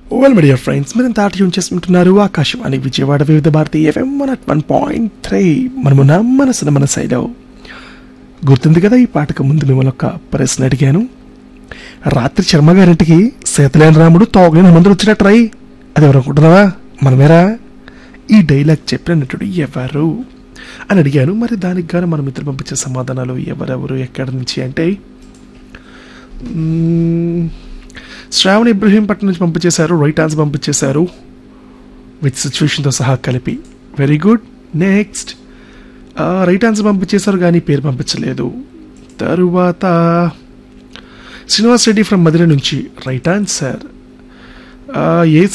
well media friends మీరు ఎంత ఆటయం చేసుకుంటున్నారు Akashvani Vijayawada Vividh Bharati FM one at one point three మనమున మనసున మన సైలో గుర్తుంది కదా ఈ పాటకు ముందు మిమ్మల్ని ఒక ప్రశ్న అడిగాను రాత్రి శర్మ గారింటికి సీతలేని రాముడు తోగలేని మందులు వచ్చినట్టు రాయి అది ఎవరు అనుకుంటున్నావా మనమేరా ఈ డైలాగ్ చెప్పిన నటుడు ఎవరు అని అడిగాను మరి దానికి గాను మన మిత్రులు పంపించే సమాధానాలు ఎవరెవరు ఎక్కడి నుంచి అంటే మ్మ్, శ్రావణ్ ఇబ్రహీంపట్నం నుంచి పంపించేశారు రైట్ ఆన్సర్ పంపించేశారు విత్ సిచ్యువేషన్తో సహా కలిపి very good next right answer పంపించేశారు కానీ పేరు పంపించలేదు తరువాత శ్రీనివాస్ రెడ్డి ఫ్రమ్ మధుర నుంచి రైట్ ఆన్సర్ ఏ